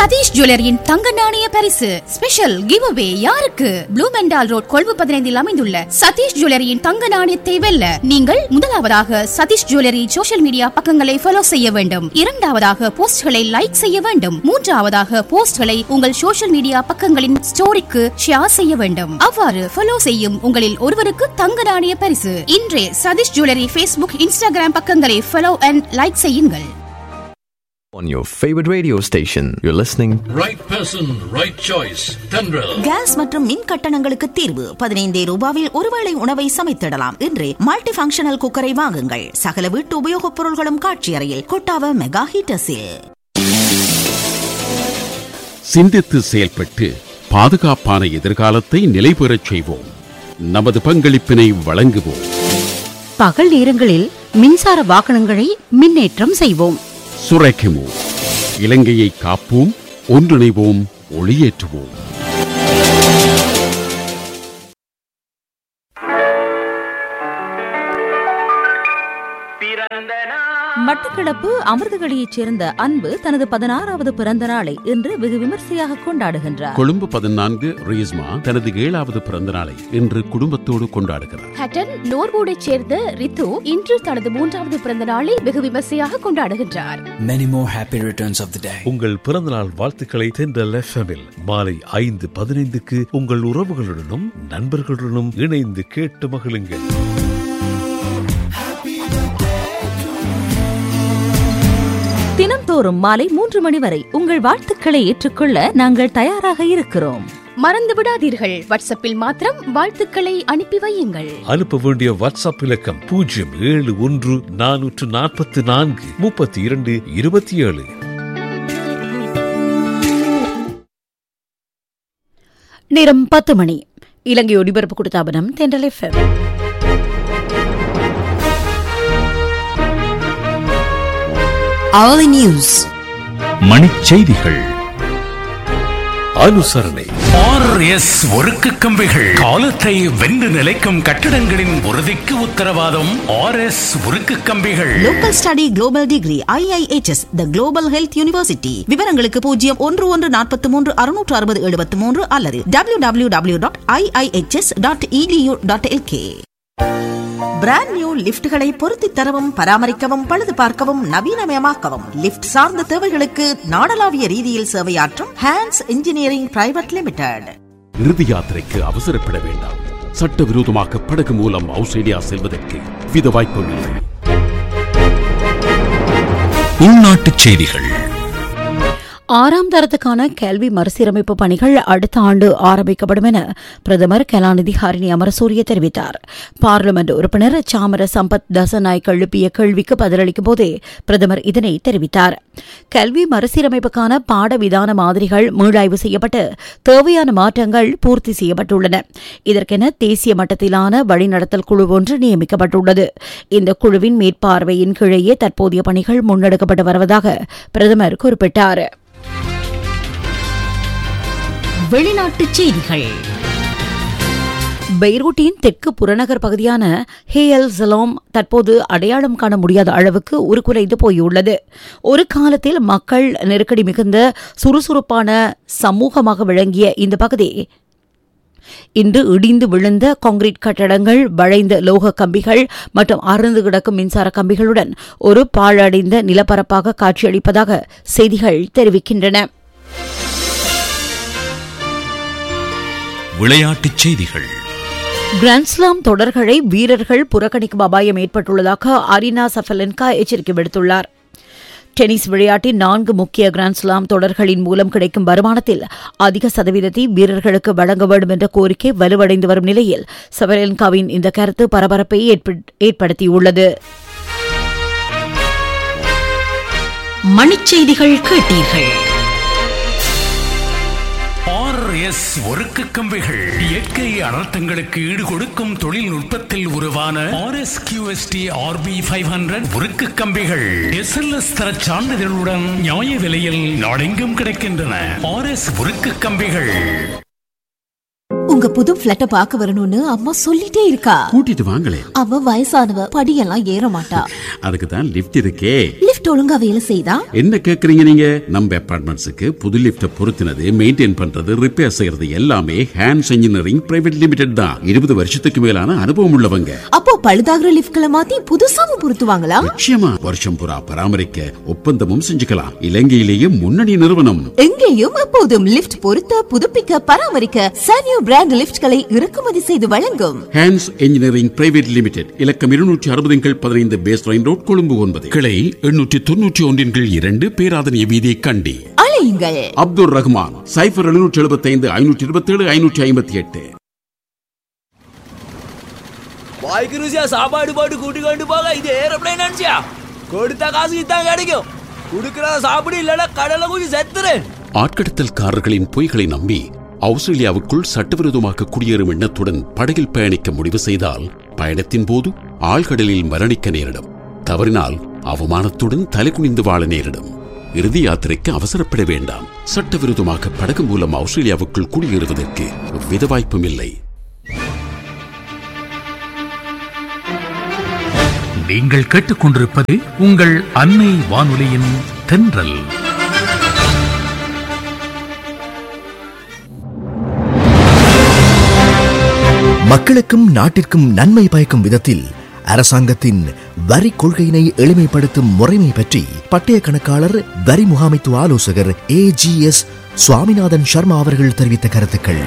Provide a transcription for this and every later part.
சதீஷ் ஜுவல்லரியின் தங்க நாணய பரிசு ஸ்பெஷல் கிவ் அவே யாருக்கு ப்ளூ மெண்டால் ரோட் கொழும்பு பதினைந்தில் அமைந்துள்ள சதீஷ் ஜுவல்லரியின் தங்க நாணயத்தை வெல்ல நீங்கள் முதலாவதாக சதீஷ் ஜுவல்லரி சோஷியல் மீடியா பக்கங்களை ஃபாலோ செய்ய வேண்டும் இரண்டாவதாக போஸ்ட்களை லைக் செய்ய வேண்டும் மூன்றாவதாக போஸ்ட்களை உங்கள் சோஷியல் மீடியா பக்கங்களின் ஸ்டோரிக்கு ஷேர் செய்ய வேண்டும் அவ்வாறு ஃபாலோ செய்யும் உங்களில் ஒருவருக்கு தங்க நாணய பரிசு இன்றே சதீஷ் ஜுவல்லரி ஃபேஸ்புக் இன்ஸ்டாகிராம் பக்கங்களை ஃபாலோ அண்ட் லைக் செய்யுங்கள் On your favorite radio station, you're listening Right person, right choice. Tendril. Gas மற்றும் மின் கட்டணங்களுக்கு தீர்வு பதினைந்தே ரூபாவில் ஒருவேளை உணவை சமைத்திடலாம் இன்றே மல்டி ஃபங்க்ஷனல் குக்கரை வாங்குங்கள் சகல வீட்டு உபயோகப் பொருள்களும் காட்சி அறையில் கொட்டாவ மெகா ஹீட்டர்ஸில் சிந்தித்து செயல்பட்டு பாதுகாப்பான எதிர்காலத்தை நிலைபெறச் செய்வோம் நமது பங்களிப்பினை வழங்குவோம் பகல் நேரங்களில் மின்சார வாகனங்களை மின்னேற்றம் செய்வோம் சுரைக்குமோ இலங்கையை காப்போம் ஒன்றிணைவோம் ஒளியேற்றுவோம் மட்டக்களப்பு அமிர்தகளியைச் சேர்ந்த அன்பு தனது பதினாறாவது பிறந்த நாளை இன்று வெகு விமர்சையாக கொண்டாடுகின்றார் கொழும்பு பதினான்கு ரீஸ்மா தனது ஏழாவது பிறந்த நாளை இன்று குடும்பத்தோடு கொண்டாடுகிறார் ஹட்டன் நோர்வூடைச் சேர்ந்த ரித்து இன்று தனது மூன்றாவது பிறந்த நாளை வெகு விமர்சையாக கொண்டாடுகின்றார் Many more happy returns of the day. உங்கள் பிறந்தநாள் வாழ்த்துக்களை தென்றல் எஃப்எம்மில் மாலை ஐந்து பதினைந்துக்கு உங்கள் உறவுகளுடனும் நண்பர்களுடனும் இணைந்து கேட்டு மகிழுங்கள் தினம்தோறும் மாலை மூன்று மணி வரை உங்கள் வாழ்த்துக்களை ஏற்றுக்கொள்ள நாங்கள் தயாராக இருக்கிறோம் மறந்து விடாதீர்கள் வாட்ஸ்அப்பில் மாத்திரம் வாழ்த்துக்களை அனுப்பி வையுங்கள் அனுப்ப வேண்டிய வாட்ஸ்அப் இலக்கம் பூஜ்ஜியம் ஏழு ஒன்று நானூற்று நாற்பத்தி நான்கு முப்பத்தி இரண்டு இருபத்தி ஏழு நேரம் பத்து மணி இலங்கை ஒலிபரப்பு கொடுத்தாபனம் தென்றல் எஃப்எம் Hourly News மணிச்செய்திகள் அனுசரணை ஆர்எஸ் ஒருக்கு கம்பிகள் காலத்தை வென்று நிலைக்கும் கட்டிடங்களின் உறுதிக்கு உத்தரவாதம் ஆர்எஸ் உருக்கு கம்பிகள் local study global degree IIHS the global health university விவரங்களுக்கு பூஜ்ஜியம் ஒன்று ஒன்று நாற்பத்தி மூன்று அறுநூற்று அறுபது எழுபத்தி மூன்று அல்லது W W W dot IIHS dot EDU dot LK brand new லிப்ட்களை பொருத்தி தரவும் பராமரிக்கவும் பழுது பார்க்கவும் நவீனமயமாக்கவும் லிப்ட் சார்ந்த தேவைகளுக்கு நாடளாவிய ரீதியில் சேவையாற்றும் ஹேண்ட்ஸ் இன்ஜினியரிங் பிரைவேட் லிமிடெட் இறுதி யாத்திரைக்கு அவசரப்பட வேண்டாம் சட்டவிரோதமாக படகு மூலம் ஆஸ்திரேலியா செல்வதற்கு வித வாய்ப்பும் இல்லை உள்நாட்டுச் செய்திகள் ஆறாம் தரத்துக்கான கல்வி மறுசீரமைப்பு பணிகள் அடுத்த ஆண்டு ஆரம்பிக்கப்படும் என பிரதமர் கலாநிதி ஹரிணி அமரசூரிய தெரிவித்தார் பார்லிமெண்ட் உறுப்பினர் சாமர சம்பத் தசநாயக் எழுப்பிய கேள்விக்கு பதிலளிக்கும் போதே பிரதமர் இதனை தெரிவித்தார் கல்வி மறுசீரமைப்புக்கான பாட விதான மாதிரிகள் மீளாய்வு செய்யப்பட்டு தேவையான மாற்றங்கள் பூர்த்தி செய்யப்பட்டுள்ளன இதற்கென தேசிய மட்டத்திலான வழிநடத்தல் குழு ஒன்று நியமிக்கப்பட்டுள்ளது இந்த குழுவின் மேற்பார்வையின் கீழேயே தற்போதைய பணிகள் முன்னெடுக்கப்பட்டு வருவதாக பிரதமர் குறிப்பிட்டார் வெளிநாட்டுச் செய்திகள் பெய்ரூட்டின் தெற்கு புறநகர் பகுதியான ஹேயல் ஜலோம் தற்போது அடையாளம் காண முடியாத அளவுக்கு உருக்குலைந்து போயுள்ளது ஒரு காலத்தில் மக்கள் நெருக்கடி மிகுந்த சுறுசுறுப்பான சமூகமாக விளங்கிய இந்த பகுதி இன்று இடிந்து விழுந்த கான்கிரீட் கட்டடங்கள் வளைந்த லோக கம்பிகள் மற்றும் அறுந்து கிடக்கும் மின்சார கம்பிகளுடன் ஒரு பாழடைந்த நிலப்பரப்பாக காட்சியளிப்பதாக செய்திகள் தெரிவிக்கின்றன விளையாட்டுச் செய்திகள் கிராண்ட்ஸ்லாம் தொடர்களை வீரர்கள் புறக்கணிக்கும் அபாயம் ஏற்பட்டுள்ளதாக அரினா சஃபலன்கா எச்சரிக்கை விடுத்துள்ளார் டென்னிஸ் விளையாட்டின் நான்கு முக்கிய கிராண்ட்ஸ்லாம் தொடர்களின் மூலம் கிடைக்கும் வருமானத்தில் அதிக சதவீதத்தை வீரர்களுக்கு வழங்க வேண்டும் என்ற கோரிக்கை வலுவடைந்து வரும் நிலையில் சவலன்காவின் இந்த கருத்து பரபரப்பை ஏற்படுத்தியுள்ளது மணிச்செய்திகள் கேட்டீர்கள் ஆர்எஸ் ஒருக்கு கம்பிகள் இயற்கை அனர்த்தங்களுக்கு ஈடு கொடுக்கும் தொழில்நுட்பத்தில் உருவான RS QST RP five hundred உருக்கு கம்பிகள் எஸ்எல்எஸ் தர சான்றிதழுடன் நியாய விலையில் நாடெங்கும் கிடைக்கின்றன ஆர்எஸ் உருக்கு கம்பிகள் உங்க புது பிளட்ட பாக்க வரணும்னு அம்மா சொல்லிட்டே இருக்கா கூட்டிட்டு வாங்களே அவ வயசானவ படியெல்லாம் ஏற மாட்டா அதுக்கு தான் லிஃப்ட் இருக்கே லிஃப்ட் ஒழுங்கா வேலை செய்தா என்ன கேக்குறீங்க நீங்க நம்ம அபார்ட்மெண்ட்ஸுக்கு புது லிஃப்ட் பொருத்தினது மெயின்டைன் பண்றது ரிப்பேர் செய்யறது எல்லாமே ஹேண்ட்ஸ் இன்ஜினியரிங் பிரைவேட் லிமிடெட் தான் இருபது வருஷத்துக்கு மேலான அனுபவம் உள்ளவங்க அப்போ பழுதாகிற லிஃப்ட்களை மாத்தி புதுசாவும் பொருத்துவாங்களா நிச்சயமா வருஷம் புறா பராமரிக்க ஒப்பந்தமும் செஞ்சுக்கலாம் இலங்கையிலேயே முன்னணி நிறுவனம் எங்கேயும் எப்போதும் லிஃப்ட் பொருத்த புதுப்பிக்க பராமரிக்க சானியோ பிராண்ட் லிஃப்ட்களை இறக்குமதி செய்து வழங்கும் ஹேண்ட்ஸ் இன்ஜினியரிங் பிரைவேட் லிமிடெட் இலக்கம் இருநூற்றி அறுபது கீழ் பதினைந்து பேஸ் லைன் ரோட் கொழும்பு ஒன்பது கிளை எண்ணூற்றி தொன்னூற்றி ஒன்றின் கீழ் இரண்டு பேராதனிய வீதி கண்டி அழையுங்கள் அப்துல் ரஹ்மான் சைபர் எழுநூற்றி எழுபத்தி ஐந்து ஐநூற்றி இருபத்தி ஏழு ஐநூற்றி ஐம்பத்தி எட்டு வாய்க்கு ருசியா சாப்பாடு போட்டு கூட்டி கொண்டு போக இது ஏரோப்ளைன் நினைச்சியா கொடுத்த காசு இதான் கிடைக்கும் குடுக்கறத சாப்பிடு இல்லைன்னா கடலை குஞ்சு செத்துரு ஆட்கடத்தல்காரர்களின் பொய்களை நம்பி ஆஸ்திரேலியாவுக்குள் சட்டவிரோதமாக குடியேறும் எண்ணத்துடன் படகில் பயணிக்க முடிவு செய்தால் பயணத்தின் போது ஆழ்கடலில் மரணிக்க நேரிடும் தவறினால் அவமானத்துடன் தலைகுனிந்து வாழ நேரிடும் இறுதி யாத்திரைக்கு அவசரப்பட வேண்டாம் சட்டவிரோதமாக படகு மூலம் ஆஸ்திரேலியாவுக்குள் குடியேறுவதற்கு எவ்வித வாய்ப்பும் இல்லை நீங்கள் கேட்டுக்கொண்டிருப்பது உங்கள் அன்னை வானொலியின் தென்றல் மக்களுக்கும் நாட்டிற்கும் நன்மை பயக்கும் விதத்தில் அரசாங்கத்தின் வரி கொள்கையினை எளிமைப்படுத்தும் முறைமை பற்றி பட்டய கணக்காளர் வரி முகாமைத்துவ ஆலோசகர் ஏஜிஎஸ் சுவாமிநாதன் சர்மா அவர்கள் தெரிவித்த கருத்துக்கள்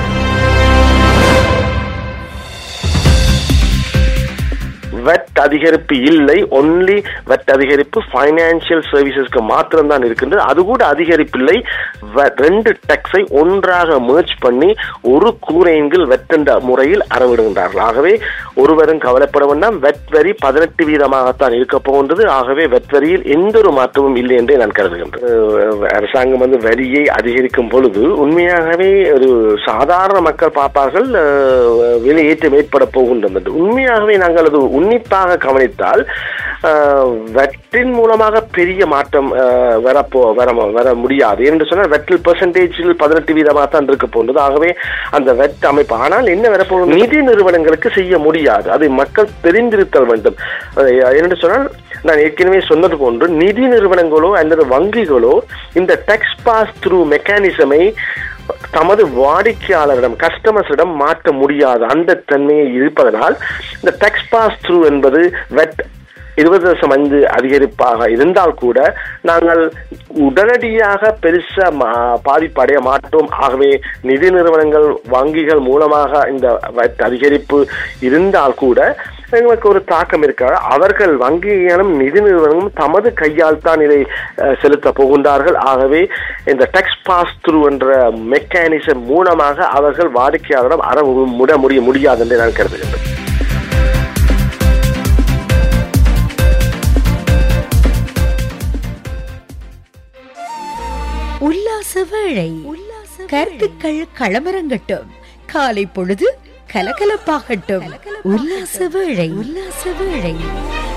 வெட் அதிகரிப்பு இல்லை ஒன்லி வெட் அதிகரிப்பு ஃபைனான்சியல் சர்வீசஸ்க்கு மாத்திரம் தான் இருக்கின்றது அது கூட அதிகரிப்பு இல்லை ரெண்டு டெக்ஸை ஒன்றாக merge பண்ணி ஒரு கூரையின் வெட் என்ற முறையில் அறவிடுகின்றார்கள் ஆகவே ஒருவரும் கவலைப்பட வேண்டாம் வெட் வரி பதினெட்டு வீதமாகத்தான் இருக்க போகின்றது ஆகவே வெட் வரியில் எந்த ஒரு மாற்றமும் இல்லை என்றே நான் கருதுகின்றேன் அஹ் அரசாங்கம் வந்து வரியை அதிகரிக்கும் பொழுது உண்மையாகவே ஒரு சாதாரண மக்கள் பார்ப்பார்கள் அஹ் விலையேற்றம் ஏற்பட போகின்றது என்று. உண்மையாகவே நாங்கள் அது உன்னிப்பாக கவனித்தால் அஹ், வெட்டின் மூலமாக பெரிய மாற்றம் அஹ், வரப்போ வர வர முடியாது என்று சொன்னால் வெட்டில் பெர்சன்டேஜில் பதினெட்டு வீதமாக தான் இருக்க போன்றது ஆகவே அந்த வெட் அமைப்பு ஆனால் என்ன வரப்போகுது நிதி நிறுவனங்களுக்கு செய்ய முடியாது அதை மக்கள் தெரிந்திருத்தல் வேண்டும் அஹ், என்று சொன்னால் நான் ஏற்கனவே சொன்னது போன்று நிதி நிறுவனங்களோ அல்லது வங்கிகளோ இந்த டெக்ஸ் பாஸ் த்ரூ மெக்கானிசமை தமது வாடிக்கையாளரிடம் கஸ்டமர்ஸிடம் மாற்ற முடியாது அந்த தன்மையை இருப்பதனால் இந்த டெக்ஸ் பாஸ் த்ரூ என்பது வெட் இருபது தசம் ஐந்து அதிகரிப்பாக இருந்தால் கூட நாங்கள் உடனடியாக பெருசா மா- பாதிப்படைய மாட்டோம் ஆகவே நிதி நிறுவனங்கள் வங்கிகள் மூலமாக இந்த வட் அதிகரிப்பு இருந்தால் கூட எங்களுக்கு ஒரு தாக்கம் இருக்காது அவர்கள் வங்கிகளும் நிதி நிறுவனமும் தமது கையால் தான் இதை அஹ், செலுத்த போகின்றார்கள் ஆகவே இந்த டெக்ஸ் பாஸ் த்ரூ என்ற மெக்கானிசம் மூலமாக அவர்கள் வாடிக்கையாளரிடம் அற முட முடிய முடியாது என்று நான் கருதுகின்றேன் உல்லாச வேளை கருத்துக்கள் களமரங்கட்டும் காலை பொழுது கலகலப்பாகட்டும் உல்லாச வேளை உல்லாச வேளை